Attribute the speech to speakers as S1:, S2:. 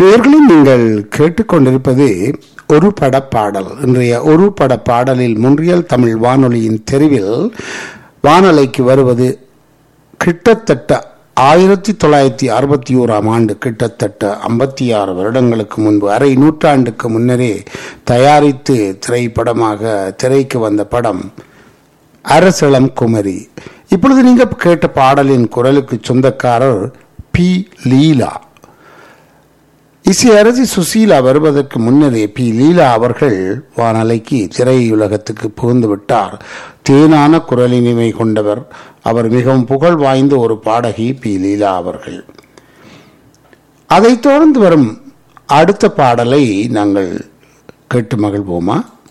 S1: நேர்களும் நீங்கள் கேட்டுக்கொண்டிருப்பது ஒரு படப்பாடல் இன்றைய ஒரு படப்பாடலில் முன்றியல் தமிழ் வானொலியின் தெருவில் வானொலிக்கு வருவது கிட்டத்தட்ட ஆயிரத்தி தொள்ளாயிரத்தி அறுபத்தி ஓராம் ஆண்டு கிட்டத்தட்ட ஐம்பத்தி ஆறு வருடங்களுக்கு முன்பு அரை நூற்றாண்டுக்கு முன்னரே தயாரித்து திரைப்படமாக திரைக்கு வந்த படம் அரசளம் குமரி இப்பொழுது நீங்க கேட்ட பாடலின் குரலுக்கு சொந்தக்காரர் பி லீலா இசை அரசி சுசீலா வருவதற்கு முன்னரே பி லீலா அவர்கள் வானலைக்கு திரையுலகத்துக்கு புகுந்து விட்டார் தேனான குரலினிமை கொண்டவர் அவர் மிகவும் புகழ் வாய்ந்த ஒரு பாடகி பி லீலா அவர்கள் அதைத் தொடர்ந்து வரும் அடுத்த பாடலை நாங்கள் கேட்டு மகிழ்வோமா